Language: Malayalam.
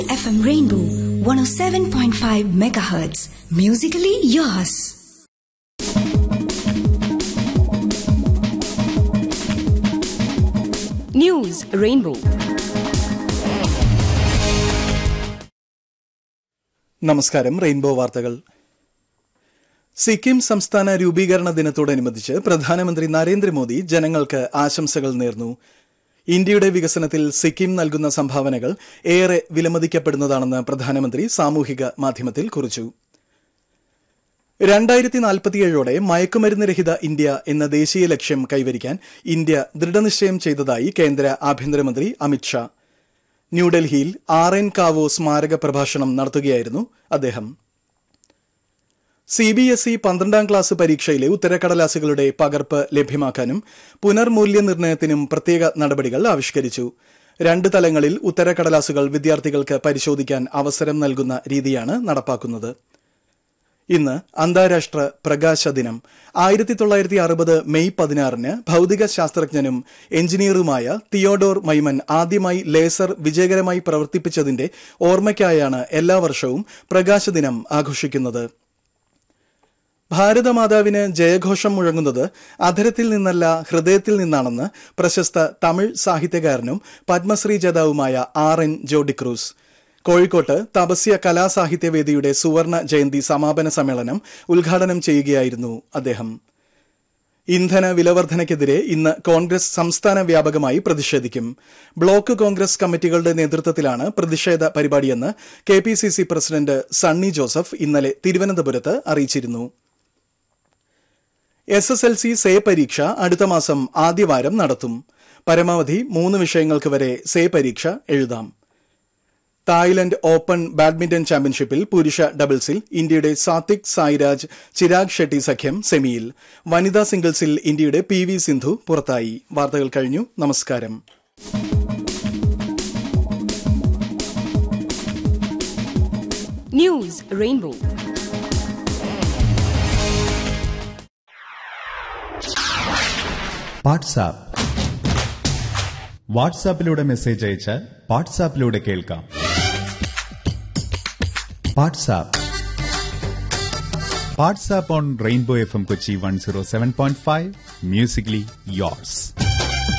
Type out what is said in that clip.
FM Rainbow 107.5 megahertz. Musically yours. News Rainbow. നമസ്കാരം റെയിൻബോ വാർത്തകൾ സിക്കിം സംസ്ഥാന രൂപീകരണ ദിനത്തോടനുബന്ധിച്ച് പ്രധാനമന്ത്രി നരേന്ദ്രമോദി ജനങ്ങൾക്ക് ആശംസകൾ നേർന്നു ഇന്ത്യയുടെ വികസനത്തിൽ സിക്കിം നൽകുന്ന സംഭാവനകൾ ഏറെ വിലമതിക്കപ്പെടുന്നതാണെന്ന് പ്രധാനമന്ത്രി സാമൂഹിക മാധ്യമത്തിൽ കുറിച്ചു രണ്ടായിരത്തി നാൽപ്പത്തിയേഴോടെ മയക്കുമരുന്ന് രഹിത ഇന്ത്യ എന്ന ദേശീയ ലക്ഷ്യം കൈവരിക്കാൻ ഇന്ത്യ ദൃഢനിശ്ചയം ചെയ്തതായി കേന്ദ്ര ആഭ്യന്തരമന്ത്രി അമിത്ഷാ ന്യൂഡൽഹിയിൽ ആർ എൻ കാവോ സ്മാരക പ്രഭാഷണം നടത്തുകയായിരുന്നു അദ്ദേഹം സി ബി എസ് ഇ പന്ത്രണ്ടാം ക്ലാസ് പരീക്ഷയിലെ ഉത്തരക്കടലാസുകളുടെ പകർപ്പ് ലഭ്യമാക്കാനും പുനർമൂല്യനിർണ്ണയത്തിനും പ്രത്യേക നടപടികൾ ആവിഷ്കരിച്ചു രണ്ട് തലങ്ങളിൽ ഉത്തരക്കടലാസുകൾ വിദ്യാർത്ഥികൾക്ക് പരിശോധിക്കാൻ അവസരം നൽകുന്ന രീതിയാണ് നടപ്പാക്കുന്നത് ഇന്ന് അന്താരാഷ്ട്ര പ്രകാശ ദിനം ആയിരത്തി തൊള്ളായിരത്തി അറുപത് മെയ് പതിനാറിന് ഭൌതിക ശാസ്ത്രജ്ഞനും എഞ്ചിനീയറുമായ തിയോഡോർ മൈമൻ ആദ്യമായി ലേസർ വിജയകരമായി പ്രവർത്തിപ്പിച്ചതിന്റെ ഓർമ്മയ്ക്കായാണ് എല്ലാ വർഷവും പ്രകാശ ദിനം ആഘോഷിക്കുന്നത് ഭാരതമാതാവിന് ജയഘോഷം മുഴങ്ങുന്നത് അധരത്തിൽ നിന്നല്ല ഹൃദയത്തിൽ നിന്നാണെന്ന് പ്രശസ്ത തമിഴ് സാഹിത്യകാരനും പത്മശ്രീ ജേതാവുമായ ആർ എൻ ജോഡിക്രൂസ് കോഴിക്കോട്ട് തപസ്യ കലാസാഹിത്യവേദിയുടെ സുവർണ ജയന്തി സമാപന സമ്മേളനം ഉദ്ഘാടനം ചെയ്യുകയായിരുന്നു അദ്ദേഹം ഇന്ധന വിലവർധനയ്ക്കെതിരെ ഇന്ന് കോൺഗ്രസ് സംസ്ഥാന വ്യാപകമായി പ്രതിഷേധിക്കും ബ്ലോക്ക് കോൺഗ്രസ് കമ്മിറ്റികളുടെ നേതൃത്വത്തിലാണ് പ്രതിഷേധ പരിപാടിയെന്ന് K P C C president Sunny Joseph ഇന്നലെ തിരുവനന്തപുരത്ത് അറിയിച്ചിരുന്നു S S L C say പരീക്ഷ അടുത്ത മാസം ആദ്യവാരം നടത്തും പരമാവധി മൂന്ന് വിഷയങ്ങൾക്ക് വരെ സേ പരീക്ഷ എഴുതാം തായ്ലൻഡ് ഓപ്പൺ ബാഡ്മിന്റൺ ചാമ്പ്യൻഷിപ്പിൽ പുരുഷ ഡബിൾസിൽ ഇന്ത്യയുടെ സാത്വിക് സായിരാജ് ചിരാഗ് ഷെട്ടി സഖ്യം സെമിയിൽ വനിതാ സിംഗിൾസിൽ ഇന്ത്യയുടെ പി വി സിന്ധു പുറത്തായി വാർത്തകൾ കഴിഞ്ഞു നമസ്കാരം News Rainbow. വാട്സാപ്പ് വാട്സാപ്പിലൂടെ മെസ്സേജ് അയച്ചാൽ വാട്സാപ്പിലൂടെ കേൾക്കാം WhatsApp WhatsApp on Rainbow F M Kochi one zero seven point five musically yours